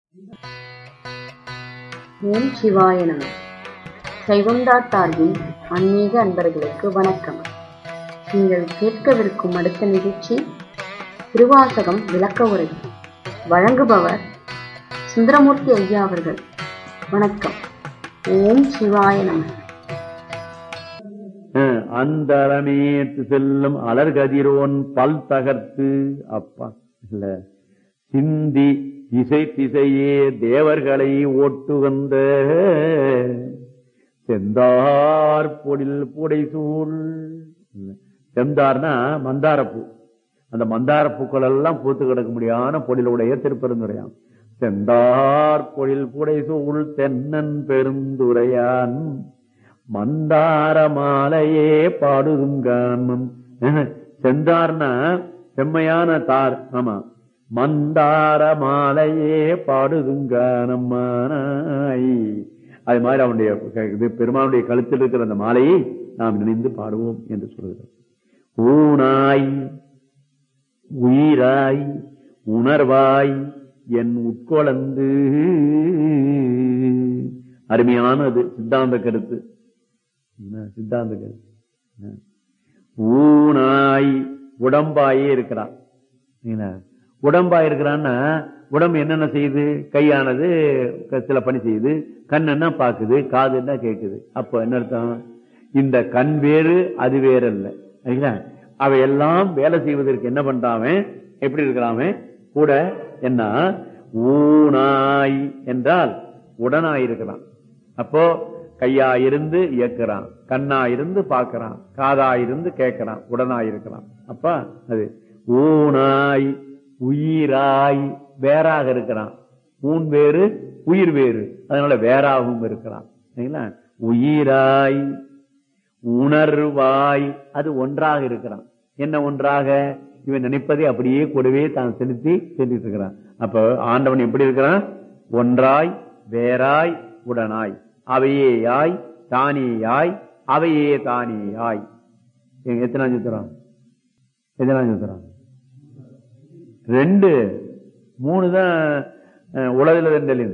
ஓம் சிவாய நம சைவம்டா சார்பின் ஆன்மீக அன்பர்களுக்கு வணக்கம் நீங்கள் கேட்கவிருக்கும் அடுத்த நிகழ்ச்சி திருவாசகம் விளக்க உரை வழங்குபவர் சுந்தரமூர்த்தி ஐயா அவர்கள் வணக்கம் ஓம் சிவாய நம அஹ், அந்தரமேத்து செல்லும் அலர்கதிரோன் பல் தகர்த்து அப்பா இல்ல சிந்தி திசை திசையே தேவர்களை ஓட்டு வந்த செந்தார் பொடில் புடைசூழ் செந்தார்னா மந்தாரப்பூ அந்த மந்தார பூக்கள் எல்லாம் பூத்து கிடக்க முடியாத பொழிலுடைய திருப்பெருந்துரையான் செந்தார் பொழில் புடைசூழ் தென்னன் பெருந்துரையான் மந்தார மாலையே பாடுதுங்காமம் செந்தார்னா செம்மையான தார் ஆமா மந்தார மாலையே பாடுதுங்கானம்மானாய் அது மாதிரி அவனுடைய க- இது பெருமானுடைய கழுத்தில் இருக்கிற அந்த மாலையை நாம் நினைந்து பாடுவோம் என்று சொல்கிறார் ஊனாய் உயிராய் உணர்வாய் என் உட்கொளந்து அருமையானது சித்தாந்த கருத்து என்ன சித்தாந்த கருத்து என்ன? ஊனாய் உடம்பாயே இருக்கிறான் என்ன? உடம்பாய் இருக்கிறான்னா உடம்பு என்னென்ன செய்யுது கையானது க- சில பணி செய்யுது கண் என்ன பாக்குது காது என்ன கேக்குது அப்ப என்ன அர்த்தம் இந்த கண் வேறு அது வேறு அல்ல சரிங்களா? அவையெல்லாம் வேலை செய்வதற்கு என்ன பண்றான் எப்படி இருக்கிறான் கூட என்ன ஊனாய் என்றால் உடனாய் இருக்கிறான் அப்போ கையா இருந்து இயக்குறான் கண்ணா இருந்து பார்க்கறான் காதா இருந்து கேட்கறான் உடனாய் இருக்கிறான் அப்பா அது ஊனாய் உயிராய் வேறாக இருக்கிறான் ஊன் வேறு உயிர் வேறு அதனால வேறாகவும் இருக்கிறான் சரிங்களா? உயிராய் உணர்வாய் அது ஒன்றாக இருக்கிறான் என்ன ஒன்றாக இவன் நினைப்பதை அப்படியே கூடவே தான் செலுத்தி செஞ்சுட்டு இருக்கிறான் அப்ப ஆண்டவன் எப்படி இருக்கிறான் ஒன்றாய் வேறாய் உடனாய் அவையேயாய் தானேயாய் அவையே தானேயாய் எங்க எத்தனாம் சுத்துறான் எத்தனாம் சுத்துறான் ரெண்டு மூணு தான் உலகில் ரெண்டலின்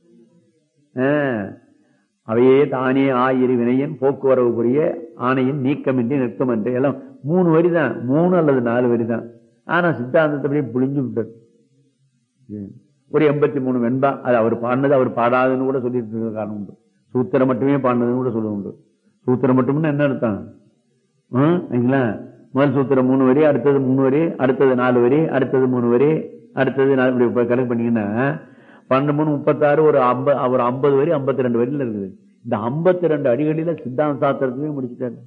அவையே தானே ஆயிரு வினையன் போக்குவரவு புரிய ஆணையின் நீக்கமின்றி நிற்கமின்றி எல்லாம் மூணு வரி தான் மூணு அல்லது நாலு வரி தான் ஆனா சித்தாந்தத்தை அப்படியே புளிஞ்சு விட்டார் ஒரு எண்பத்தி மூணு வெண்பா அது அவர் பாடினது அவர் பாடாதுன்னு கூட சொல்லிட்டு இருக்க காரணம் உண்டு சூத்திரம் மட்டுமே பாடினதுன்னு கூட சொல்ல உண்டு சூத்திரம் மட்டும்னு என்ன அர்த்தம் ஹம், சரிங்களா முதல் சூத்திரம் மூணு வரி அடுத்தது மூணு வரி அடுத்தது நாலு வரி அடுத்தது மூணு வரி அடுத்தது நாலு இப்படி இப்ப கணக்கு பண்ணீங்கன்னா பன்னெண்டு மூணு முப்பத்தாறு ஒரு ஐம்பது ஒரு ஐம்பது வரி ஐம்பத்தி ரெண்டு வரியில இருக்குது இந்த ஐம்பத்தி ரெண்டு அடிகளில சித்தாந்த சாஸ்திரத்தையே முடிச்சுட்டாரு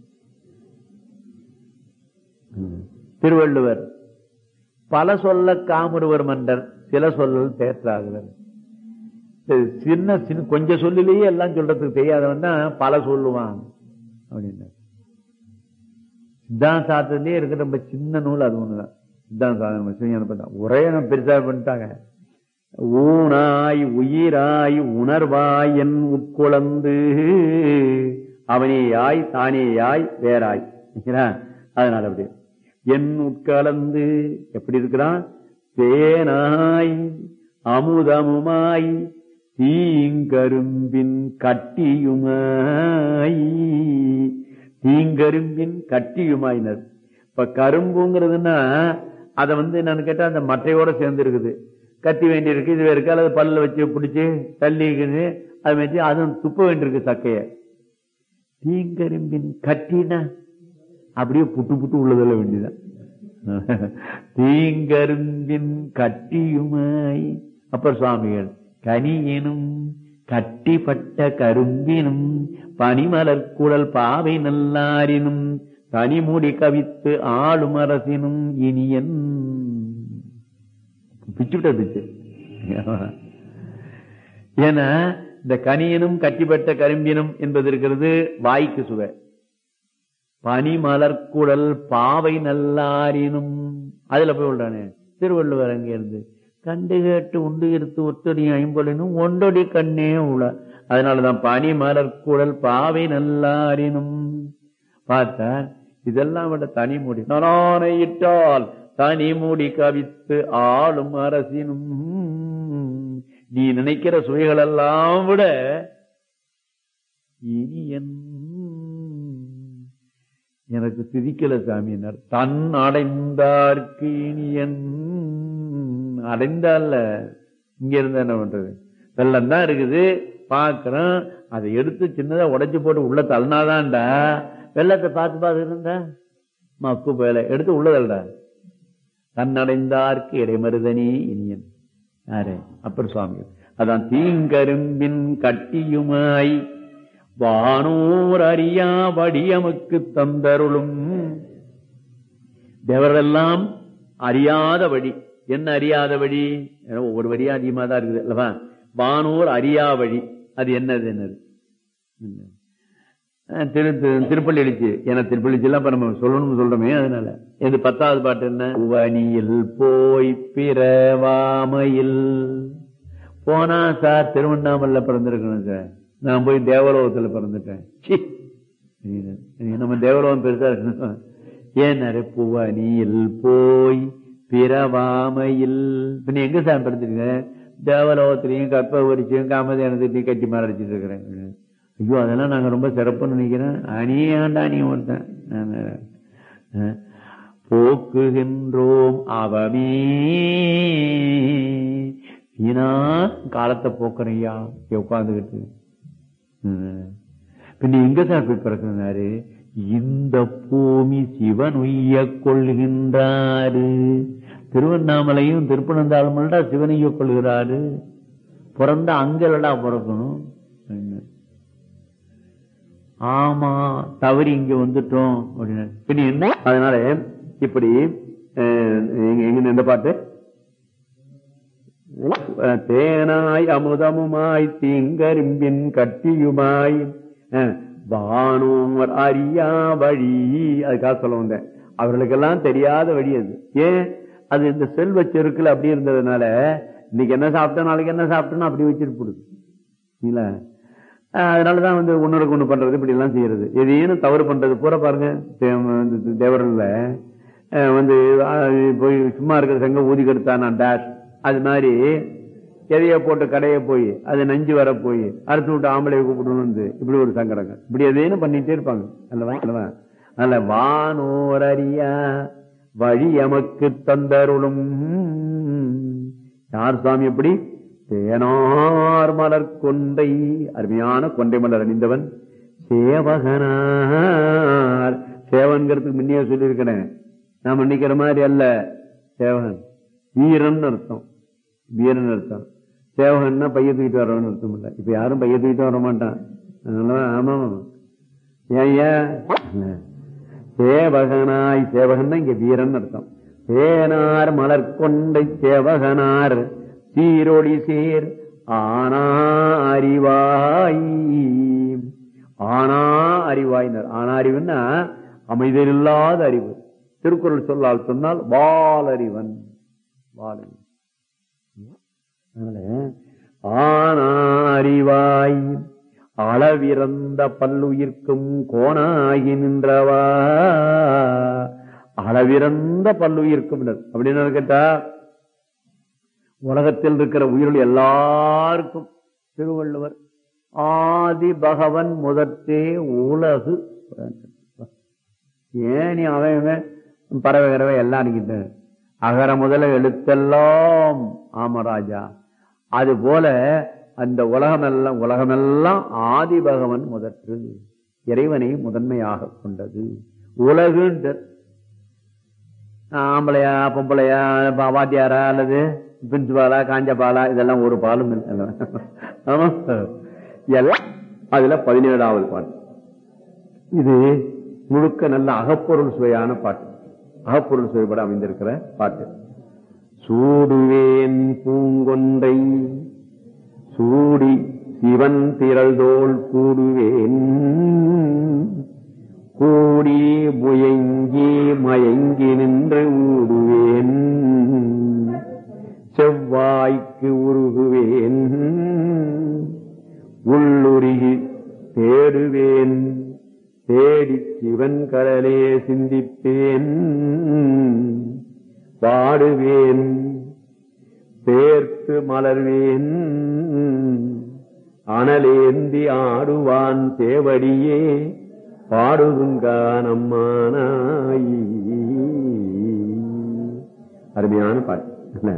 ம். திருவள்ளுவர் பல சொல்ல காமுருவர் மன்னர் சில சொல்லல் தேற்றாகுவர் சரி, சின்ன சின்ன கொஞ்சம் சொல்லிலேயே எல்லாம் சொல்றதுக்கு தெரியாதவன் தான் பல சொல்லுவான் அப்படின்னாரு சித்தாந்த சாஸ்திரத்திலே இருக்கிற ரொம்ப சின்ன நூல் அது ஒண்ணுதான் சித்தாந்த சாதனம் சிவஞான பண்றான் ஒரே நம்ம பெருசா பண்ணிட்டாங்க ஊனாய் உயிராய் உணர்வாய் என் உட்குழந்து அவனேயாய் தானேயாய் வேறாய் சரிங்களா? அதனால அப்படி என் உட்கலந்து எப்படி இருக்கிறான் தேனாய் அமுதமுமாய் தீங்கரும்பின் கட்டியுமாய் தீங்கரும்பின் கட்டியுமாயினர் இப்ப கரும்புங்கிறதுன்னா அதை வந்து நான் கேட்டா அந்த மட்டையோட சேர்ந்து இருக்குது கட்டி வேண்டி இருக்கு இது இருக்கு அல்லது பல்ல வச்சு பிடிச்சு தள்ளிக்குது அது வச்சு அதுவும் துப்ப வேண்டியிருக்கு சக்கைய தீங்கரும்பின் கட்டினா அப்படியே புட்டு புட்டு உள்ளதில்ல வேண்டியதான் தீங்கரும்பின் கட்டியுமாய் அப்பர் சுவாமிகள் கனியினும் கட்டிப்பட்ட கரும்பினும் பனிமலர் குழல் பாவை நல்லாரினும் தனிமுடி கவித்து ஆளும் அரசினும் இனியன் பிச்சுட்ட பிச்சு ஏன்னா இந்த கனியனும் கட்டிப்பட்ட கரும்பினும் என்பது இருக்கிறது வாய்க்கு சுவை பனிமலர்குழல் பாவை நல்லாரினும் அதுல போய் விடுறானே திருவள்ளுவர் அங்கே இருந்து கண்டு கேட்டு உண்டு இருத்து ஒத்தடி ஐம்பொலினும் ஒண்டொடி கண்ணே உள அதனாலதான் பனிமலர்குழல் பாவை நல்லாரினும் பார்த்தா இதெல்லாம் விட தனிமுடி நானே இட்டால் தனிமுடி கவித்து ஆளும் அரசினும் நீ நினைக்கிற சுவைகள் எல்லாம் விட இனியன் எனக்கு திதிக்கல சாமியினர் தன் அடைந்தார்க்கு இனியன் அடைந்தால இங்க இருந்தா என்ன பண்றது வெள்ளம் தான் இருக்குது பாக்குறோம் அதை எடுத்து சின்னதா உடைச்சு போட்டு உள்ள தள்ளினாதான்டா வெள்ளத்தை பார்த்து பார்த்து இருந்தா மக்கு போயல எடுத்து உள்ளதல்டா தன்னடைந்தார்க்கு இடைமருதனி இனியன் யாரு அப்பர் சுவாமி அதான் தீங்கரும்பின் கட்டியுமாய் வானோர் அறியா வடியமுக்கு தந்தருளும் தேவரெல்லாம் அறியாத வழி என்ன அறியாத வழி ஏன்னா ஒவ்வொரு வழியா அதிகமா தான் இருக்குது அல்லவா வானோர் அறியா வழி அது என்னது என்னது அஹ் திரு திரு- திருப்பள்ளி எழுச்சி ஏன்னா திருப்பள்ளி எல்லாம் இப்ப நம்ம சொல்லணும்னு சொல்றோமே அதனால இது பத்தாவது பாட்டு என்ன வனியில் போய் பிறவாமையில் போனா சார் திருவண்ணாமலையில பிறந்திருக்கணும் சார் நான் போய் தேவலோகத்துல பிறந்துட்டேன் சீ. இது நம்ம தேவலோகம் பெருசா இருக்கணும் ஏன் புவனியில் போய் பிறவாமையில் இப்ப நீ எங்க சார் பிறந்திருக்க தேவலோகத்திலையும் கற்ப வரிச்சையும் காமதேனத்தையும் கட்டி மரடிச்சிட்டு இருக்கிறேன் ஐயோ அதெல்லாம் நாங்க ரொம்ப சிறப்புன்னு நினைக்கிறேன் அணியாண்டா நீ ஒருத்தன் நான் அஹ், போக்குகின்றோம் அவமே வீணா காலத்தை போக்குறையா உட்காந்துக்கிட்டு பின்ன எங்க சார் போய் பிறக்கிறாரு இந்த பூமி சிவன் உய்ய கொள்கின்றாரு திருவண்ணாமலையும் திருப்பனந்தாளமல்லா சிவன் உய்ய கொள்கிறாரு பிறந்த அங்கலடா பிறக்கணும் ஆமா தவறி இங்க வந்துட்டோம் அப்படின்னு பின்ன என்ன அதனால இப்படி அஹ், எங்க எங்க இந்த பாட்டு தேனாய் அமுதமுமாய் தீங்கரும்பின் கட்டியுமாய் அஹ், வானோர் அறியா வழி அதுக்காக சொல்ல வந்தேன் அவர்களுக்கெல்லாம் தெரியாத வழி அது ஏன் அது இந்த செல்வ செருக்குல அப்படி இருந்ததுனால இன்னைக்கு என்ன சாப்பிட்டோம் நாளைக்கு என்ன சாப்பிட்டோம் அப்படி வச்சிட்டு போடுது இல்ல அஹ், அதனாலதான் வந்து ஒன்னொருக்கு ஒண்ணு பண்றது இப்படி எல்லாம் செய்யறது எதையும் தவறு பண்றது பூரா பாருங்க தே- இந்த தேவரல்ல அஹ், வந்து அஹ், போய் சும்மா இருக்கிற சங்க ஊதி கெடுத்தானா டேஷ் அது மாதிரி எதைய போட்டு கடைய போய் அது நஞ்சு வர போய் அடுத்து விட்டு ஆம்பளை கூப்பிடணும் வந்து இப்படி ஒரு சங்கடங்க இப்படி எதையும் பண்ணிட்டே இருப்பாங்க அல்லவா அல்லவா அல்ல வானோர் அறியா வழி எமக்கு தந்தருளும் யார் சாமி எப்படி தேனார் மலர் கொண்டை அருமையான கொண்டை மலர் அணிந்தவன் சேவகனார் சேவன்கிறதுக்கு முன்னே சொல்லியிருக்கிறேன் நாம் நினைக்கிற மாதிரி அல்ல சேவகன் வீரன் அர்த்தம் வீரன் அர்த்தம் சேவகன்னா பைய தூக்கிட்டு வரவன் அர்த்தம் இல்ல இப்ப யாரும் பைய தூக்கிட்டு வர மாட்டான் அதனால ஆமா ஏன் ஏன் சேவகனாய் சேவகன்னா இங்க வீரன் அர்த்தம் தேனார் மலர் கொண்டை சேவகனார் சீரொடி சேர் ஆனா அறிவாய் ஆனா அறிவாயினர் ஆனா அறிவுன்னா அமைதலில்லாத அறிவு திருக்குறள் சொல்லால் சொன்னால் வாலறிவன் வாலறிவன் அதனால ஆனா அறிவாய் அளவிறந்த பல்லுயிர்க்கும் கோணாகி நின்றவா அளவிறந்த பல்லுயிர்க்கும் அப்படின்னு கேட்டா உலகத்தில் இருக்கிற உயிர்கள் எல்லாருக்கும் திருவள்ளுவர் ஆதி பகவன் முதற்றே உலகு ஏன் நீ அவன் இவன் பறவை கறவை எல்லாம் அடிக்கிட்ட அகர முதல எழுத்தெல்லாம் ஆமராஜா அது போல அந்த உலகமெல்லாம் உலகமெல்லாம் ஆதி பகவன் முதற்று இறைவனை முதன்மையாக கொண்டது உலகுன்ற ஆம்பளையா பொம்பளையா பா- வாத்தியாரா அல்லது பிரின்சிபாலா காஞ்சபாலா இதெல்லாம் ஒரு பாலும் இல்லை ஆமா எல்லாம் அதுல பதினேழாவது பாட்டு இது முழுக்க நல்ல அகப்பொருள் சுவையான பாட்டு அகப்பொருள் சுவைப்பட அமைந்திருக்கிற பாட்டு சூடுவேன் பூங்கொன்றை சூடி சிவன் திரள்தோள் கூடுவேன் கூடி முயங்கி மயங்கி நின்று ஊடுவேன் செவ்வாய்க்கு உருகுவேன் உள்ளுருகி தேடுவேன் தேடி சிவன் கடலே சிந்திப்பேன் பாடுவேன் பேர்த்து மலர்வேன் அனலேந்தி ஆடுவான் தேவடியே பாடுதுங்கானம்மானாய் அருமையான பாட்டு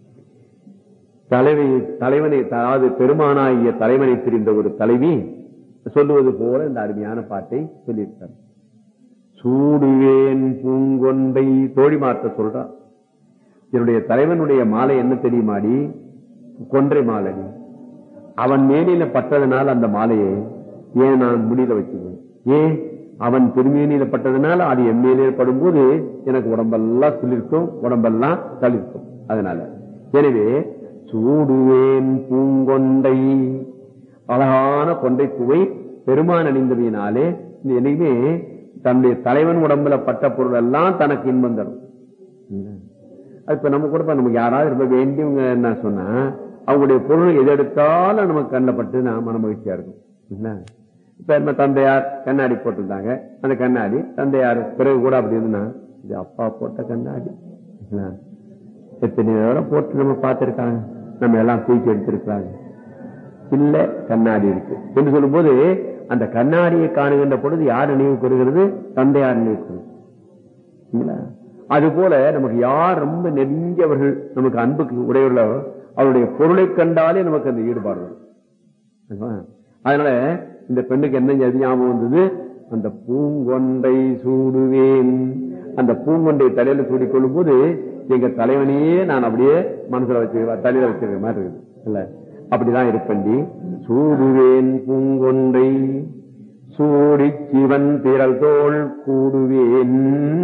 தலைவி தலைவனை அதாவது பெருமானாகிய தலைவனை பிரிந்த ஒரு தலைவி சொல்லுவது போல இந்த அருமையான பாட்டை சொல்லியிருக்கார் சூடுவேன் பூங்கொண்டை தோழி மாற்ற சொல்றார் என்னுடைய தலைவனுடைய மாலை என்ன தெரியுமாடி கொன்றை மாலை அவன் மேனில பட்டதனால அந்த மாலையை ஏன் நான் முடியல வச்சுக்குவேன் ஏன் அவன் திருமேனியில பட்டதுனால அது என் மேலே படும்போது எனக்கு உடம்பெல்லாம் சிலிர்க்கும் உடம்பெல்லாம் தளிர்க்கும் அதனால எனவே சூடுவேன் பூங்கொண்டை அழகான கொண்டை பூவை பெருமான் அணிந்ததினாலே இந்த என்னைக்குமே தன்னுடைய தலைவன் உடம்புல பட்ட பொருள் எல்லாம் தனக்கு இன்பம் தரும் அது இப்ப நம்ம கூட இப்ப நமக்கு யாராவது ரொம்ப வேண்டியவங்க என்ன சொன்னா அவங்களுடைய பொருள் எது எடுத்தாலும் நமக்கு கண்ணில் பட்டு நான் மன மகிழ்ச்சியா இருக்கும் இல்ல? இப்ப நம்ம தந்தையார் கண்ணாடி போட்டிருந்தாங்க அந்த கண்ணாடி தந்தையார் பிறகு கூட அப்படி இருந்தா இது அப்பா போட்ட கண்ணாடி இல்ல? எத்தனை நேரம் போட்டு நம்ம பார்த்திருக்காங்க நம்ம எல்லாம் தூக்கி எடுத்திருக்காங்க இல்ல கண்ணாடி இருக்கு என்று சொல்லும்போது அந்த கண்ணாடியை காணுகின்ற பொழுது யார் நினைவு கூறுகிறது தந்தையார் நினைவு கூறுகிறது அது போல நமக்கு யார் ரொம்ப நெருங்கியவர்கள் நமக்கு அன்புக்கு உடையவர்களோ அவருடைய பொருளை கண்டாலே நமக்கு அந்த ஈடுபாடு வரும் சரிங்களா? அதனால இந்த பெண்ணுக்கு என்ன ஞாபகம் வந்தது அந்த பூங்கொண்டை சூடுவேன் அந்த பூங்கொண்டை தலையில சூடிக் கொள்ளும் போது எங்க தலைவனையே நான் அப்படியே மனசுல வச்சு தலையில வச்சிருக்க மாதிரி இருக்குது இல்ல அப்படிதான் இருப்பண்டி சூடுவேன் பூங்கொண்டை சூடி சிவன் திரள் தோள் கூடுவேன்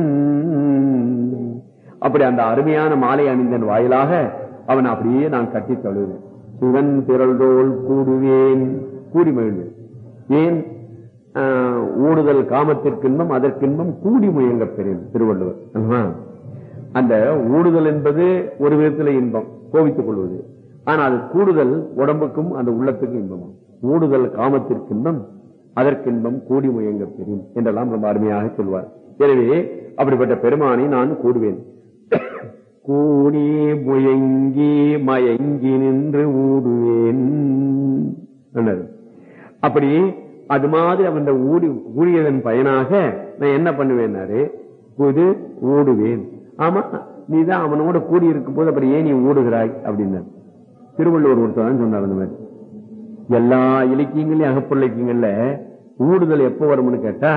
அப்படி அந்த அருமையான மாலை அணிந்தன் வாயிலாக அவன் அப்படியே நான் கட்டி தழுவேன் சிவன் திரள் தோள் கூடுவேன் கூடி மகிழ்வேன் ஏன் ஆஹ், ஊடுதல் காமத்திற்கின்பம் அதற்கின்பம் கூடி முயங்க பெரியன் திருவள்ளுவர் அல்லவா? அந்த ஊடுதல் என்பது ஒரு விதத்தில் இன்பம் கோபித்துக் கொள்வது ஆனால் அது கூடுதல் உடம்புக்கும் அந்த உள்ளத்துக்கும் இன்பம் ஊடுதல் காமத்திற்கின்பம் அதற்கின்பம் கூடி முயங்க பெறும் என்றெல்லாம் ரொம்ப அருமையாக சொல்வார் எனவே அப்படிப்பட்ட பெருமானை நான் கூடுவேன் கூடி முயங்கி மயங்கி நின்று ஊடுவேன் என்னது? அப்படி அது மாதிரி அவன் ஊடி ஊழியதன் பயனாக நான் என்ன பண்ணுவேன்னாரு புது ஊடுவேன் ஆமா நீதான் அவனோட கூடி இருக்கும் போது அப்படி ஏன் நீ ஊடுகிறாய் அப்படின்னாரு திருவள்ளுவர் ஒருத்தர் சொன்னார் அந்த மாதிரி எல்லா இலக்கியங்களையும் அகப்புற இலக்கியங்கள்ல ஊடுதல் எப்போ வரும்னு கேட்டா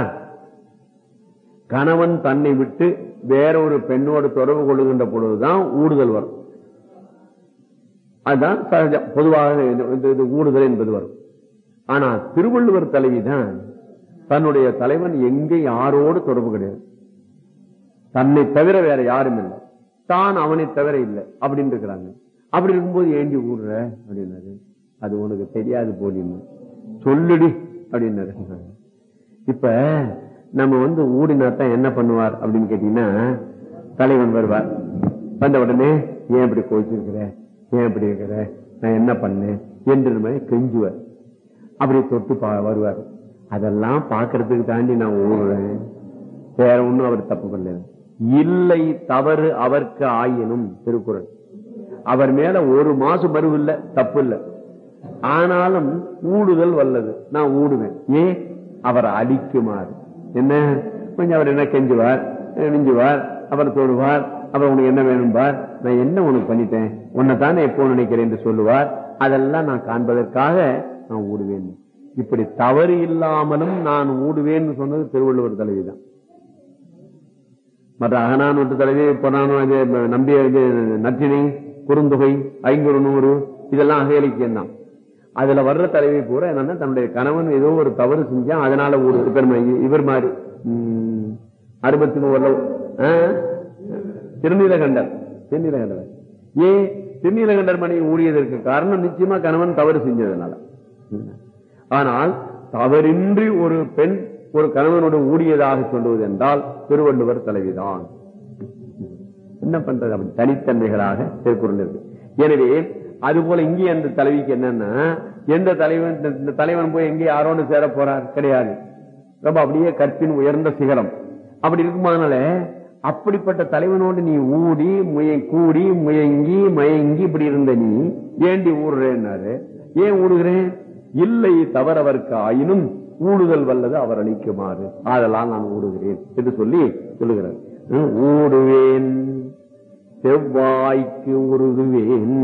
கணவன் தன்னை விட்டு வேற ஒரு பெண்ணோடு தொடர்பு கொள்ளுகின்ற பொழுதுதான் ஊடுதல் வரும் அதுதான் சகஜம் பொதுவாக இது- இது- இது ஊடுதல் என்பது வரும் ஆனா திருவள்ளுவர் தலைவிதான் தன்னுடைய தலைவன் எங்கே யாரோடு தொடர்பு கிடையாது தன்னை தவிர வேற யாரும் இல்லை தான் அவனை தவிர இல்லை அப்படின்னு இருக்கிறாங்க அப்படி இருக்கும்போது ஏண்டி ஊடுற அப்படின்னாரு அது உனக்கு தெரியாது போலின்னு சொல்லுடி அப்படின்னாரு இப்ப நம்ம வந்து ஊடினாத்தான் என்ன பண்ணுவார் அப்படின்னு கேட்டீங்கன்னா தலைவன் வருவார் வந்த உடனே ஏன் இப்படி கோச்சிருக்கிற ஏன் இப்படி இருக்கிற நான் என்ன பண்ணேன் என்று நம்ம கெஞ்சுவார் அப்படி தொட்டு பா- வருவார் அதெல்லாம் பார்க்கறதுக்கு தாண்டி நான் ஊடுறேன் வேற ஒண்ணும் அவர் தப்பு பண்ணல இல்லை தவறு அவர்க்கு ஆயினும் திருக்குறள் அவர் மேல ஒரு மாசு மறுவு இல்ல தப்பு இல்ல ஆனாலும் ஊடுதல் வல்லது நான் ஊடுவேன் ஏன் அவர் அடிக்குமாறு என்ன கொஞ்சம் அவர் என்ன கெஞ்சுவார் நெஞ்சுவார் அவர் தொடுவார் அவர் உனக்கு என்ன வேணும்பார் நான் என்ன உனக்கு பண்ணிட்டேன் உன்னை தானே எப்போ நினைக்கிறேன் என்று சொல்லுவார் அதெல்லாம் நான் காண்பதற்காக நான் ஊடுவேன் இப்படி தவறு இல்லாமலும் நான் ஊடுவேன்னு சொன்னது திருவள்ளுவர் தலைவிதான் மற்ற அகனானூற்று தலைவி புறாணம் இது நம்பிய இது நற்றினை குறுந்தொகை ஐங்குறு நூறு இதெல்லாம் அக இலக்கியம் தான் அதுல வர்ற தலைவி பூரா என்னன்னா தன்னுடைய கணவன் ஏதோ ஒரு தவறு செஞ்சா அதனால ஒரு பெருமை இவர் மாதிரி உம், அறுபத்தி மூணுல திருநீலகண்டர் திருநீலகண்டர் ஏன் திருநீலகண்டர் மணி ஊழியதற்கு காரணம் நிச்சயமா கணவன் தவறு செஞ்சதுனால ஆனால் தவறின்றி ஒரு பெண் ஒரு கணவனோடு ஊடியதாக சொல்லுவது என்றால் திருவள்ளுவர் தலைவிதான் என்ன பண்றது அப்படி தனித்தன்மைகளாக திருக்குறள் இருக்கு எனவே அதுபோல இங்கே அந்த தலைவிக்கு என்னன்னா எந்த தலைவன் இந்த- இந்த தலைவன் போய் எங்கே யாரோடு சேர போறார் கிடையாது ரொம்ப அப்படியே கற்பின் உயர்ந்த சிகரம் அப்படி இருக்கும்போதனால அப்படிப்பட்ட தலைவனோடு நீ ஊடி முய கூடி முயங்கி மயங்கி இப்படி இருந்த நீ ஏண்டி ஊடுறேன்னாரு ஏன் ஊடுகிறேன் இல்லை தவறவர்க்கு ஆயினும் ஊடுதல் வல்லது அவர் அளிக்குமாறு ஆதலால் நான் ஊடுகிறேன் என்று சொல்லி சொல்லுகிறார் ம், ஊடுவேன் செவ்வாய்க்கு உருகுவேன்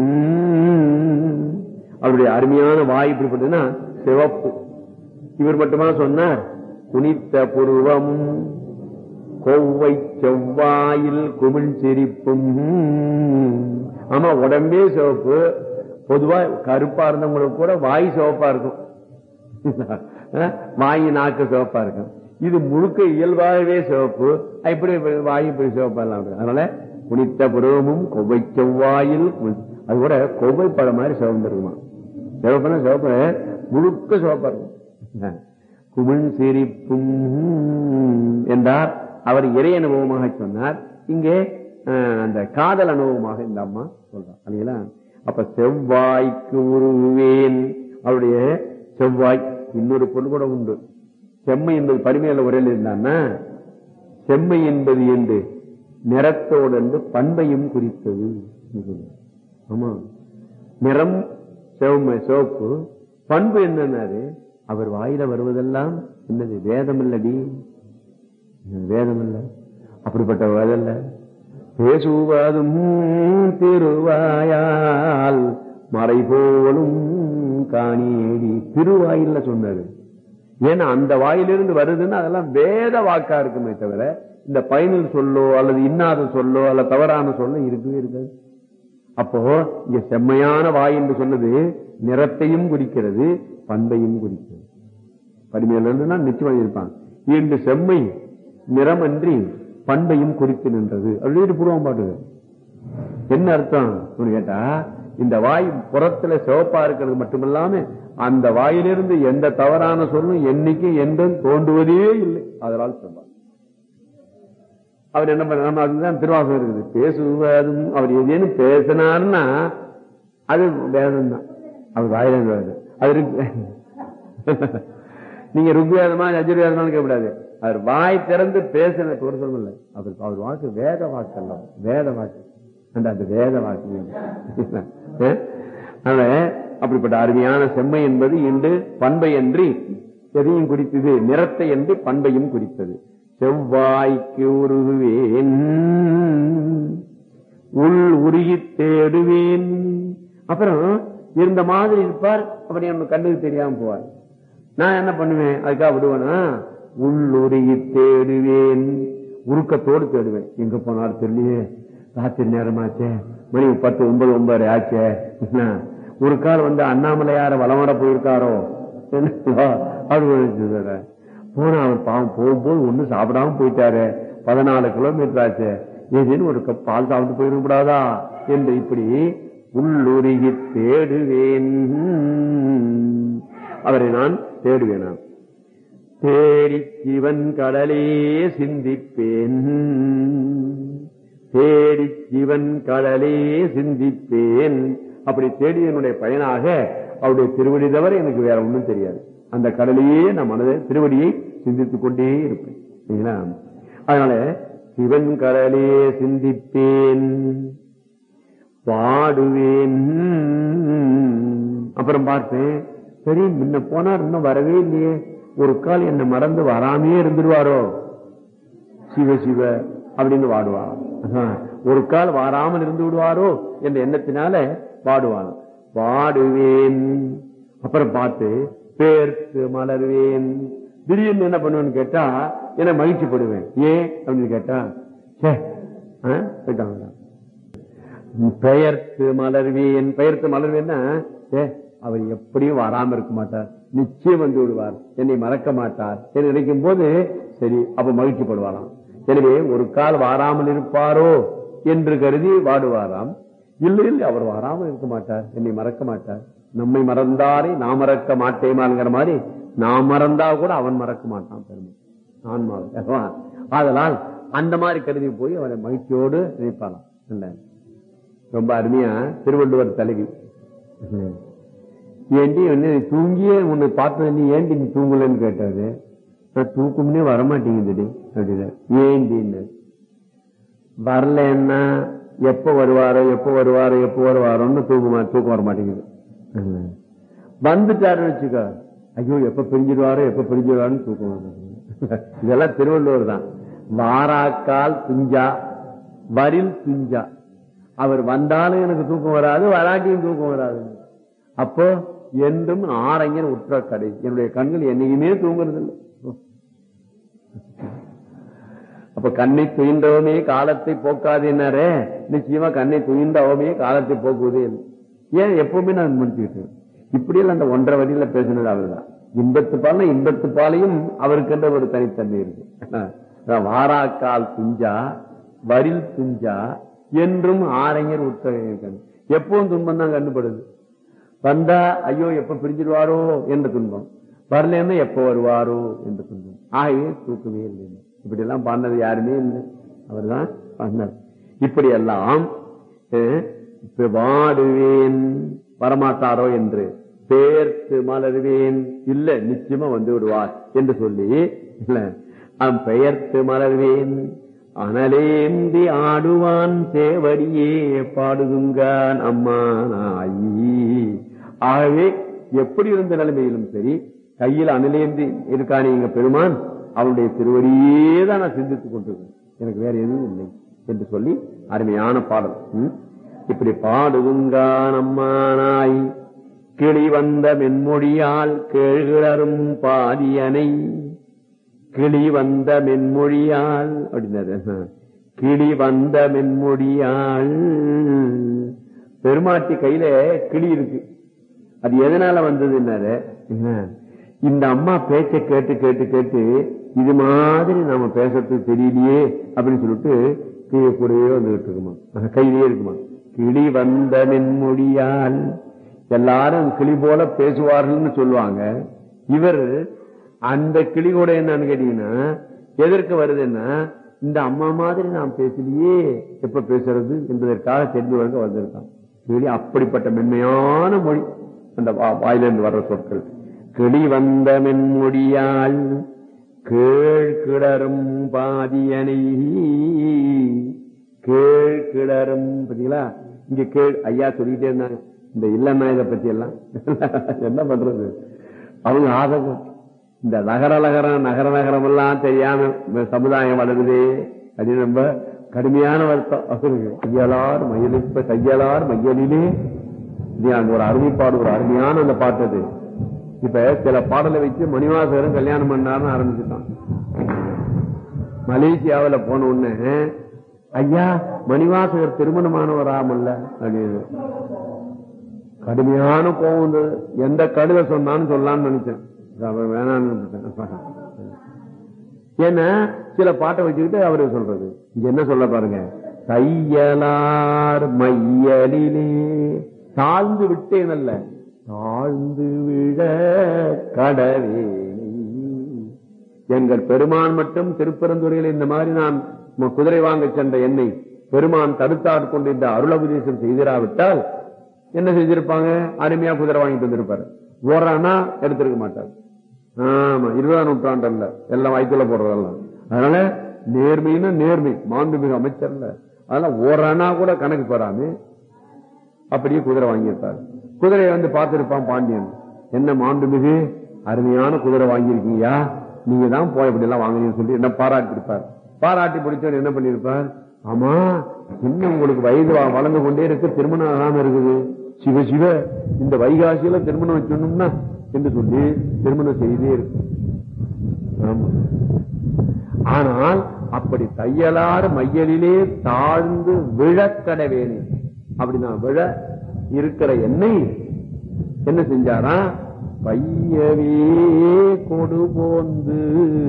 அவருடைய அருமையான வாய் இப்படிப்பட்டதுன்னா சிவப்பு இவர் மட்டுமா சொன்னார் குனித்த புருவம் கொவ்வை செவ்வாயில் குமிழ் சிரிப்பும் ஆமா உடம்பே சிவப்பு பொதுவா கருப்பா இருந்தவங்களுக்கு கூட வாய் சிவப்பா இருக்கும் அஹ், வாய் நாக்கு சிவப்பா இருக்கும் இது முழுக்க இயல்பாகவே சிவப்பு இப்படி வாய் இப்படி சிவப்பா எல்லாம் இருக்கு. அதனால குனித்த புருவமும் கொவ்வை செவ்வாயில் குமிழ்- அது கூட கொவ்வை பழம் மாதிரி சிவந்திருக்குமா சிவப்புனா சிவப்பு முழுக்க சிவப்பா இருக்கும் குமிழ் சிரிப்பும் என்றார் அவர் இறை அனுபவமாக சொன்னார் இங்கே அஹ், அந்த காதல் அனுபவமாக இந்த அம்மா சொல்றார் இல்லைங்களா அப்ப செவ்வாய்க்கு உருவேன் அவருடைய செவ்வாய் இன்னொரு பொருள் கூட உண்டு செம்மை என்பது பரிமையில உரையில் இருந்தான்னா செம்மை என்பது என்று நிறத்தோடு என்று பண்பையும் குறித்தது என்று சொன்னார். ஆமா நிறம் சிவமை சிவப்பு பண்பு என்னன்னாரு அவர் வாயில வருவதெல்லாம் என்னது வேதம் இல்லடி வேதம் இல்ல அப்படிப்பட்ட வேதம் இல்ல பேசுவதும் திருவாயால் மறை போலும் காணியேடி திருவாயில்ல சொன்னாரு ஏன்னா அந்த வாயிலிருந்து வருதுன்னா அதெல்லாம் வேத வாக்கா இருக்குமே தவிர இந்த பயனில் சொல்லோ அல்லது இன்னாத சொல்லோ அல்லது தவறான சொல்லோ இருக்கவே இருக்காது அப்போ இங்க செம்மையான வாய் என்று சொன்னது நிறத்தையும் குறிக்கிறது பண்பையும் குறிக்கிறது பரிமையில் இருந்துன்னா நிச்சயம் இருப்பான் இன்று செம்மை நிறமன்றி பண்பையும் குறித்து நின்றது அப்படின்னு பூர்வம் பாட்டுது என்ன அர்த்தம் அப்படின்னு கேட்டா இந்த வாய் புறத்துல சிவப்பா இருக்கிறது மட்டுமில்லாம அந்த வாயிலிருந்து எந்த தவறான சொல்லும் என்னைக்கு என்றும் தோன்றுவதே இல்லை அதனால் சொல்வார் அவர் என்ன பண்ண நம்ம அதுதான் திருவாசகம் இருக்குது பேசுவதும் அவர் ஏதேனும் பேசினார்னா அது வேதம் தான் அவர் வாயிலிருந்து வருது அது இருக்கு நீங்க ருக்வேதமா யஜுர்வேதமானு கேட்கக்கூடாது அவர் வாய் திறந்து பேசின ஒரு சொல்லல அவர் அவர் வாக்கு வேத வாக்கு அல்ல வேத வாக்கு அந்த அந்த வேத வாக்கு அஹ்? அதனால அப்படிப்பட்ட அருமையான செம்மை என்பது இன்று பண்பை அன்றி எதையும் குறித்தது நிறத்தை என்று பண்பையும் குறித்தது செவ்வாய்க்கு உருகுவேன் உள் உருகி தேடுவேன் அப்புறம் இருந்த மாதிரி இருப்பார் அப்படி நம்ம கண்ணுக்கு தெரியாம போவார் நான் என்ன பண்ணுவேன் அதுக்காக விடுவேனா உள்ளுருகி தேடுவேன் உருக்கத்தோடு தேடுவேன் எங்க போனாலும் தெரியலையே ராத்திரி நேரமாச்சே மணி பத்து ஒன்பது ஒன்பது ஆச்சே என்ன, ஒரு கால் வந்து அண்ணாமலையார வளமட போயிருக்காரோ என்ன, அப்படி நினைச்சது. போனா அவர் பாவம் போகும்போது ஒண்ணும் சாப்பிடாம போயிட்டாரு பதினாலு கிலோமீட்டர் ஆச்சு ஏதேனும் ஒரு கப் பால் சாப்பிட்டு போயிருக்க கூடாதா என்று இப்படி உள்ளுருகி தேடுவேன் அவரை நான் தேடுவேன் நான் தேடி சிவன் கடலே சிந்திப்பேன் தேடி சிவன் கடலே சிந்திப்பேன் அப்படி தேடியனுடைய பயனாக அவருடைய திருவடி தவிர எனக்கு வேற ஒண்ணும் தெரியாது அந்த கடலையே நான் மனதை திருவடியை சிந்தித்துக் கொண்டே இருப்பேன் சரிங்களா? அதனால சிவன் கடலே சிந்திப்பேன் பாடுவேன் அப்புறம் பார்த்தேன் சரி முன்ன போனார் இன்னும் வரவே இல்லையே ஒரு கால் என்ன மறந்து வராமையே இருந்துருவாரோ சிவ சிவ அப்படின்னு வாடுவான் ஒரு கால் வாராமல் இருந்து விடுவாரோ என்ற எண்ணத்தினால வாடுவான் வாடுவேன் அப்புறம் பார்த்து பேர்த்து மலர்வேன் திடீர்னு என்ன பண்ணுவேன்னு கேட்டா என்ன மகிழ்ச்சிப்படுவேன் ஏன் அப்படின்னு கேட்டா சே ஆ, போயிட்டாங்க பெயர்த்து மலர்வேன் பெயர்த்து மலர்வேன்னா ஏ அவர் எப்படியும் வராம இருக்க மாட்டார் நிச்சயம் வந்து விடுவார் என்னை மறக்க மாட்டார் என்று நினைக்கும் போது சரி அப்ப மகிழ்ச்சிப்படுவாராம் எனவே ஒரு கால் வாராமல் இருப்பாரோ என்று கருதி வாடுவாராம் இல்லை இல்லை அவர் வராமல் இருக்க மாட்டார் என்னை மறக்க மாட்டார் நம்மை மறந்தாரை நான் மறக்க மாட்டேமாங்கிற மாதிரி நாம் மறந்தா கூட அவன் மறக்க மாட்டான் பெருமை நான் மறக்க- ஆதலால் அந்த மாதிரி கருதி போய் அவரை மகிழ்ச்சியோடு நினைப்பாராம் இல்லை ரொம்ப அருமையா திருவள்ளுவர் தலைவி ஏண்டி வந்து தூங்கியே உன்னை பார்த்து நீ ஏண்டி நீ தூங்கலன்னு கேட்டாரு நான் தூக்கம்னே வரமாட்டேங்குதுடி அப்படின்னு ஏண்டின்னு வரலன்னா எப்ப வருவாரோ எப்ப வருவாரோ எப்ப வருவாரோன்னு தூக்கமா தூக்கம் வர மாட்டேங்குது வந்துட்டாருன்னு வச்சுக்கோ ஐயோ எப்ப பிரிஞ்சிருவாரோ எப்ப பிரிஞ்சிருவாருன்னு தூக்கம் வரும். இதெல்லாம் திருவள்ளுவர் தான் வாராக்கால் துஞ்சா வரில் துஞ்சா அவர் வந்தாலும் எனக்கு தூக்கம் வராது வராட்டியும் தூக்கம் வராது அப்போ என்றும் ஆரங்கன் உற்ற கடை என்னுடைய கண்கள் என்னைக்குமே தூங்குறது இல்லை அப்ப கண்ணை துயின்றவமே காலத்தை போக்காதேனாரே நிச்சயமா கண்ணை துயின்றவமே காலத்தை போக்குவதே இல்லை ஏன் எப்பவுமே நான் முடிச்சுக்கிட்டு இப்படியெல்லாம் அந்த ஒன்றரை வழியில பேசினது அவர்தான் இன்பத்து பால இன்பத்து பாலையும் அவருக்கென்ற ஒரு தனித்தன்மை இருக்கு அதான் வாராக்கால் துஞ்சா வரில் துஞ்சா என்றும் ஆரைஞர் உத்தரவு எப்பவும் துன்பம் தான் கண்டுபடுது வந்தா ஐயோ எப்ப பிரிஞ்சிருவாரோ என்ற துன்பம் வரலன்னா எப்ப வருவாரோ என்ற துன்பம் ஆகவே தூக்கமே இல்லை இப்படி எல்லாம் பாடினது யாருமே இல்லை அவர்தான் பாடினார் இப்படி எல்லாம் அஹ், இப்ப வாடுவேன் வரமாட்டாரோ என்று பேர்த்து மலர்வேன் இல்ல நிச்சயமா வந்து விடுவார் என்று சொல்லி இல்ல அவன் பெயர்த்து மலர்வேன் அனலேந்தி ஆடுவான் சேவடியே பாடுதுங்கான் அம்மா நாயி ஆகவே எப்படி இருந்த நிலைமையிலும் சரி கையில் அனலேந்தி இருக்கானே எங்க பெருமான் அவனுடைய திருவடியே தான் நான் சிந்தித்துக் கொண்டிருக்கேன் எனக்கு வேற எதுவும் இல்லை என்று சொல்லி அருமையான பாடல் ம்? இப்படி பாடுதுங்கான் அம்மா நாய் கிளி வந்த மென்மொழியால் கேழ்கிழரும் பாதியனை கிளி வந்த மென்மொழியால் அப்படின்னாரு கிளி வந்த மென்மொழியால் பெருமாட்டி கையில கிளி இருக்கு அது எதனால வந்ததுன்னாரு என்ன, இந்த அம்மா பேச்ச கேட்டு கேட்டு கேட்டு இது மாதிரி நாம பேசுறது தெரியலையே அப்படின்னு சொல்லிட்டு கீழே கூடவே வந்துகிட்டு இருக்குமா அஹ் கையிலேயே இருக்குமா கிளி வந்த மென்மொழியால் எல்லாரும் கிளி போல பேசுவார்கள்னு சொல்லுவாங்க இவர் அந்த கிளி கூட என்னன்னு கேட்டீங்கன்னா எதற்கு வருதுன்னா இந்த அம்மா மாதிரி நாம் பேசலையே எப்ப பேசுறது என்பதற்காக தெரிந்து வரைக்கும் வந்திருக்கான் கிளி அப்படிப்பட்ட மென்மையான மொழி அந்த வா- வாயிலிருந்து வர்ற சொற்கள் கிளி வந்த மென்மொழியால் கேள் கிளரும் பாதியனை கேள் கிளரும் பாத்தீங்களா இங்க கேள் ஐயா சொல்லிட்டே இருந்தாங்க இந்த இல்லன்னா இதை பத்தி எல்லாம் என்ன பண்றது அவங்க ஆதகம் இந்த நகர நகரம் நகர நகரம் எல்லாம் தெரியாம இந்த சமுதாயம் வளருதே அப்படின்னு ரொம்ப கடுமையான வருத்தம் அவருக்கு கையலார் மயிலிப்ப கையலார் மையலிலே இது அந்த ஒரு அருமைப்பாடு ஒரு அருமையான அந்த பாட்டு அது இப்ப சில பாடலை வச்சு மணிவாசகரும் கல்யாணம் பண்ணாருன்னு ஆரம்பிச்சுட்டான் மலேசியாவுல போன உடனே ஐயா மணிவாசகர் திருமணமானவராமல்ல அப்படின்னு கடுமையான கோவம் வந்தது எந்த கடுதை சொன்னான்னு சொல்லலாம்னு நினைச்சேன் அப்புறம் வேணான்னு விட்டுட்டேன். ஏன்னா சில பாட்டை வச்சுக்கிட்டு அவரு சொல்றது இங்க என்ன சொல்ல பாருங்க தையலார் மையலிலே தாழ்ந்து விட்டேன் அல்ல தாழ்ந்து விழ கடவே எங்கள் பெருமான் மட்டும் திருப்பெருந்துறையில் இந்த மாதிரி நான் ம- குதிரை வாங்க சென்ற என்னை பெருமான் தடுத்தாற் கொண்டு இந்த அருளபதேசம் செய்திராவிட்டால் என்ன செஞ்சிருப்பாங்க அருமையா குதிரை வாங்கிட்டு வந்திருப்பாரு ஓரானா எடுத்திருக்க மாட்டார் ஆமா இருபதாம் நூற்றாண்டு அல்ல எல்லாம் வயிற்றுல போடுறதெல்லாம் அதனால நேர்மைன்னா நேர்மை மாண்புமிகு அமைச்சர்ல அதெல்லாம் ஓரானா கூட கணக்கு பெறாம அப்படியே குதிரை வாங்கியிருப்பார் குதிரையை வந்து பார்த்திருப்பான் பாண்டியன் என்ன மாண்புமிகு அருமையான குதிரை வாங்கியிருக்கீங்கயா நீங்க தான் போய் இப்படி எல்லாம் வாங்குறீங்கன்னு சொல்லி என்ன பாராட்டியிருப்பார் பாராட்டி பிடிச்சவன் என்ன பண்ணிருப்பார் ஆமா இன்னும் உங்களுக்கு வயது வ- வளர்ந்து கொண்டே இருக்கு திருமணம் ஆகாம இருக்குது சிவ சிவ இந்த வைகாசியில திருமணம் வச்சோம்னா என்று சொல்லி திருமணம் செய்தே இருக்கு ஆமா ஆனால் அப்படி தையலார் மையலிலே தாழ்ந்து விழக்கடவேனே அப்படி நான் விழ இருக்கிற என்னை என்ன செஞ்சாரா பையவே கொடு போந்து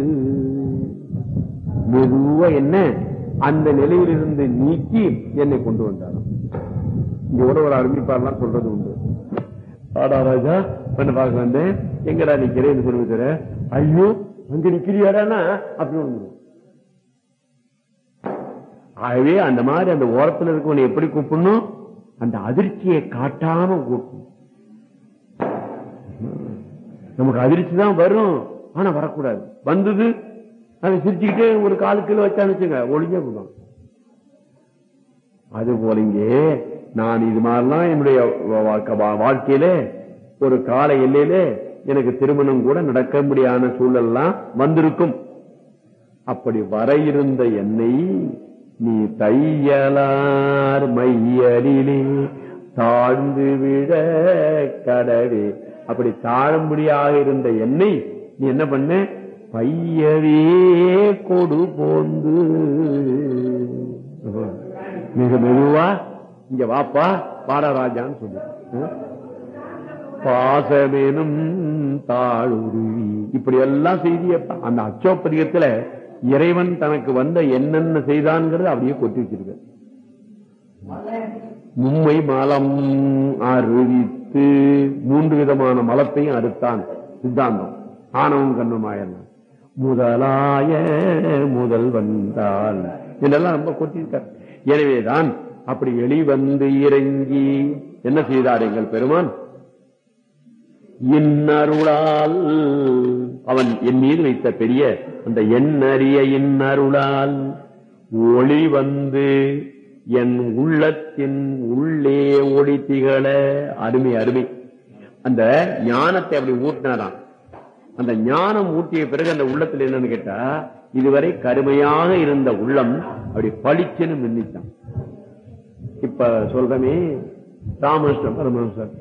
மெதுவா என்ன அந்த நிலையிலிருந்து நீக்கி என்னை கொண்டு வந்தாராம் இங்க கூட ஒரு அருமைப்பாரெல்லாம் சொல்றது உண்டு ஆடா ராஜா பண்ண பார்க்க வந்தேன் எங்கடா நிக்கிறேன்னு சொல்லுவது ஐயோ அங்க நிக்கிறியாடானா அப்படின்னு வந்துரும். ஆகவே அந்த மாதிரி அந்த ஓரத்துல இருக்கவனை எப்படி கூப்பிடணும் அந்த அதிர்ச்சியை காட்டாம கூப்பிடணும் நமக்கு அதிர்ச்சி தான் வரும் ஆனா வரக்கூடாது வந்தது அதை சிரிச்சுக்கிட்டே ஒரு காலு கிலோ வச்சான்னு வச்சுங்க ஒளிஞ்சே போடும் அது போல இங்கே நான் இது மாதிரிலாம் என்னுடைய வா- வா- வாழ்க்கையில ஒரு கால எல்லையிலே எனக்கு திருமணம் கூட நடக்க முடியாத சூழல்லாம் வந்திருக்கும் அப்படி வர இருந்த என்னை நீ தையலார் மையலிலே தாழ்ந்து விட கடவே அப்படி தாழும்படியாக இருந்த என்னை நீ என்ன பண்ண பையவே கொடு போந்து மிக மெதுவா இங்க வாப்பா பாடராஜான்னு சொல்லு ம்? பாசமேனும் தாழுருவி இப்படி எல்லாம் செய்தியப்பா அந்த அச்சோப்பதிகத்துல இறைவன் தனக்கு வந்த என்னென்ன செய்தான்ங்கிறது அப்படியே கொட்டி வச்சிருக்க மும்மை மலம் அறுவித்து மூன்று விதமான மலத்தையும் அறுத்தான் சித்தாந்தம் ஆணவம் கண்ணுமாயெல்லாம் முதலாய முதல் வந்தால் இதெல்லாம் ரொம்ப கொட்டியிருக்கார் எனவேதான் அப்படி எளிவந்து இறங்கி என்ன செய்தார் எங்கள் பெருமான் இன்னருளால் அவன் என் மீது வைத்த பெரிய அந்த எண்ணறிய இன்னருளால் ஒளி வந்து என் உள்ளத்தின் உள்ளே ஒளி திகழ அருமை அருமை அந்த ஞானத்தை அப்படி ஊட்டினாராம் அந்த ஞானம் ஊட்டிய பிறகு அந்த உள்ளத்துல என்னன்னு கேட்டா இதுவரை கருமையாக இருந்த உள்ளம் அப்படி பளிச்சுன்னு மின்னிச்சான் இப்ப சொல்றமே ராமகிருஷ்ண பரமஹம்சர்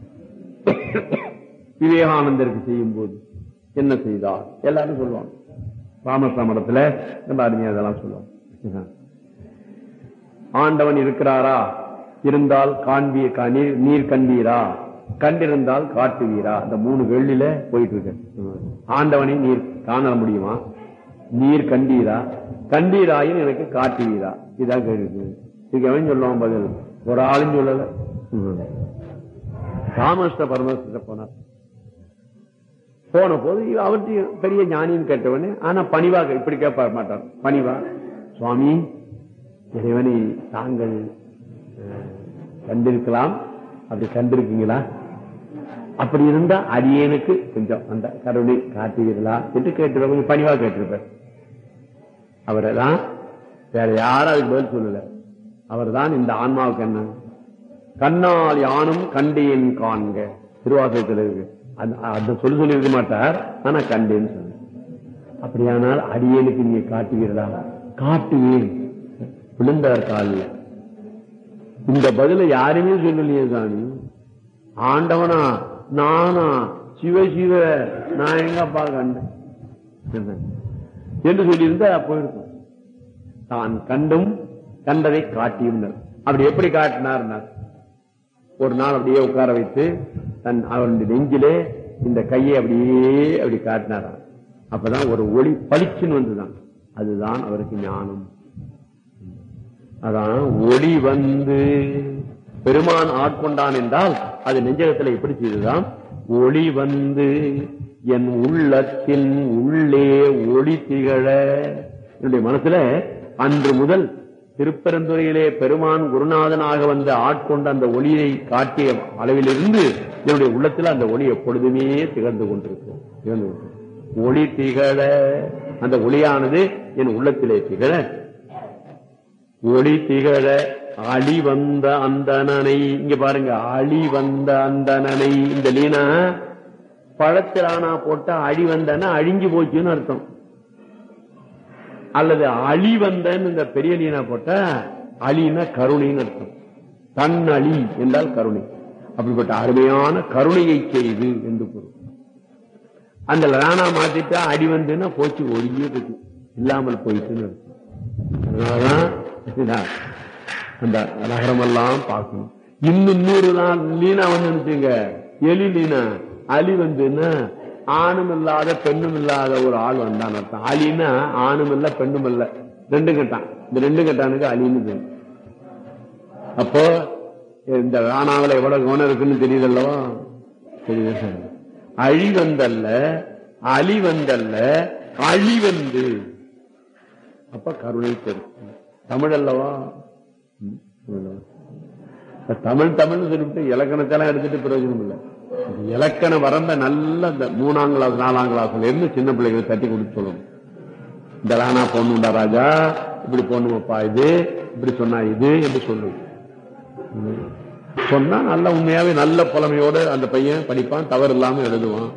விவேகானந்தருக்கு செய்யும் போது என்ன செய்தார் எல்லாரும் சொல்லுவாங்க ராமகிருஷ்ண மடத்துல ரொம்ப அருமையா அதெல்லாம் சொல்லுவாங்க ஆண்டவன் இருக்கிறாரா இருந்தால் காண்பி கா- நீர் நீர் கண்டீரா கண்டிருந்தால் காட்டுவீரா அந்த மூணு வெள்ளில போயிட்டு இருக்கு ஆண்டவனை நீர் காண முடியுமா நீர் கண்டீரா கண்டீராயின் எனக்கு காட்டுவீரா இதான் கேள்வி இதுக்கு எவன் சொல்லுவான் பதில் ஒரு ஆளும் சொல்லல ம். ராமகிருஷ்ண பரமேஸ்வர போனார் போன போது இவ- அவர்கிட்ட பெரிய ஞானின்னு கேட்டவனே ஆனா பணிவா கே- இப்படி கேட்பார் மாட்டார் பணிவா சுவாமி இறைவனை தாங்கள் அஹ், கண்டிருக்கலாம் அப்படி கண்டிருக்கீங்களா அப்படி இருந்தா அடியேனுக்கு கொஞ்சம் அந்த கருணை காட்டுவீர்களா என்று கேட்டு கொஞ்சம் பணிவா கேட்டிருப்பார் அவரை தான் வேற யாரும் அதுக்கு பதில் சொல்லல அவர் தான் இந்த ஆன்மாவுக்கு என்ன கண்ணால் யானும் கண்டேன் காண்க திருவாசகத்தில் இருக்கு அந்த- அந்த சொல்லி சொல்லி இருக்க மாட்டார் ஆனா கண்டேன்னு சொன்ன அப்படியானால் அடியேனுக்கு நீங்க காட்டுவீர்களா காட்டுவேன் விழுந்தார் காலில் இந்த பதில யாருமே சொல்லலையே சாமி ஆண்டவனா நானா சிவ சிவ நான் எங்கப்பா கண்டேன் என்ன? என்று சொல்லியிருந்தா போயிருக்கும் தான் கண்டும் கண்டதை காட்டியும் அப்படி எப்படி காட்டினார் ஒரு நாள் அப்படியே உட்கார வைத்து தன் அவருடைய நெஞ்சிலே இந்த கையை அப்படியே அப்படி காட்டினாராம் அப்பதான் ஒரு ஒளி பளிச்சுன்னு வந்துதான் அதுதான் அவருக்கு ஞானம் அதான் ஒளி வந்து பெருமான் ஆட்கொண்டான் என்றால் அது நெஞ்சகத்துல எப்படி செய்துதான் ஒளி வந்து என் உள்ளத்தின் உள்ளே ஒளி திகழ என்னுடைய மனசுல அன்று முதல் திருப்பெருந்துறையிலே பெருமான் குருநாதனாக வந்து ஆட்கொண்ட அந்த ஒளியை காட்டிய அளவிலிருந்து என்னுடைய உள்ளத்தில் அந்த ஒளி எப்பொழுதுமே திகழ்ந்து கொண்டிருக்கும் திகழ்ந்து கொண்டிருக்கும். ஒளி திகழ அந்த ஒளியானது என் உள்ளத்திலே திகழ ஒளி திகழ அழி வந்த அந்தனனை இங்க பாருங்க அழி வந்த அந்தனனை இந்த லீனா பழத்திலானா போட்டா அழி வந்தனா அழிஞ்சு போச்சுன்னு அர்த்தம் அல்லது அழி வந்தன்னு இந்த பெரிய லீனா போட்டா அழினா கருணைன்னு அர்த்தம் தன் அழி என்றால் கருணை அப்படிப்பட்ட அருமையான கருணையை செய்து என்று பொருள் அந்த ராணா மாத்திட்டா அடி வந்துன்னா போச்சு ஒழிஞ்சே இருக்கு இல்லாமல் போயிட்டுன்னு அர்த்தம். அதனாலதான் இதா, அந்த நகரமெல்லாம் பார்க்கணும் இன்னும் நூறு நாள் லீனா வந்து நினைச்சுங்க எலி லீனா அலி வந்துன்னா ஆணும் இல்லாத பெண்ணும் இல்லாத ஒரு ஆள் வந்தான் அர்த்தம் அலின்னா ஆணும் இல்ல பெண்ணும் இல்ல ரெண்டு கட்டான் இந்த ரெண்டு கட்டானுக்கு அலின்னு பேரு. அப்போ இந்த ராணாவில எவ்வளவு கவனம் இருக்குன்னு தெரியுதல்லவா தெரியுது அழி வந்தல்ல அலி வந்தல்ல அழி வந்து அப்ப கருணை பெருக்கு தமிழ் அல்லவா ம், தமிழ் அல்லவா? இப்ப தமிழ் தமிழ் சொல்லிட்டு இலக்கணத்தெல்லாம் எடுத்துட்டு பிரயோஜனம் இல்லை இந்த இலக்கண வரம்ப நல்ல இந்த மூணாம் கிளாஸ் நாலாம் கிளாஸ்ல இருந்து சின்ன பிள்ளைகளை தட்டி கொடுத்து சொல்லணும் இந்த ராணா பொண்ணுண்டா ராஜா இப்படி பொண்ணுப்பா இது இப்படி சொன்னா இது என்று சொல்லு சொன்னா நல்ல உண்மையாவே நல்ல புலமையோட அந்த பையன் படிப்பான் தவறு இல்லாம எழுதுவான்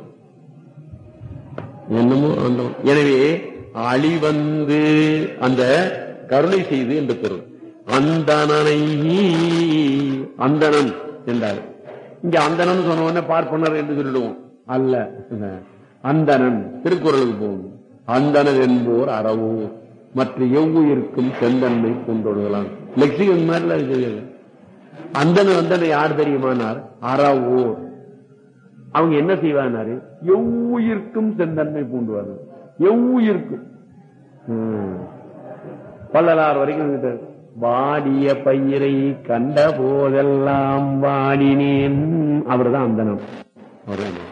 என்னமோ அந்த எனவே அழிவந்து அந்த கருணை செய்து என்று பொருள் அந்தனனை அந்தணன் என்றார் இங்க அந்தணன் சொன்ன உடனே பார்ப்பனர் என்று சொல்லிடுவோம் அல்ல அந்தணன் திருக்குறளுக்கு போகும் அந்தணன் என்போர் அறவோர் மற்ற எவ்வுயிருக்கும் செந்தன்மை கொண்டொழுகலாம் லெக்சிகன் மாதிரில இருக்குது அந்தன வந்தன யார் தெரியுமானார் அறவோர் அவங்க என்ன செய்வானாரு எவ்வுயிர்க்கும் செந்தன்மை பூண்டுவார் எவ்வுயிர்க்கும் ம். வள்ளலார் வரைக்கும் இருக்காரு. வாடிய பயிரை கண்ட போதெல்லாம் வாடினேன் அவர்தான் அந்தனம் அவர்தான்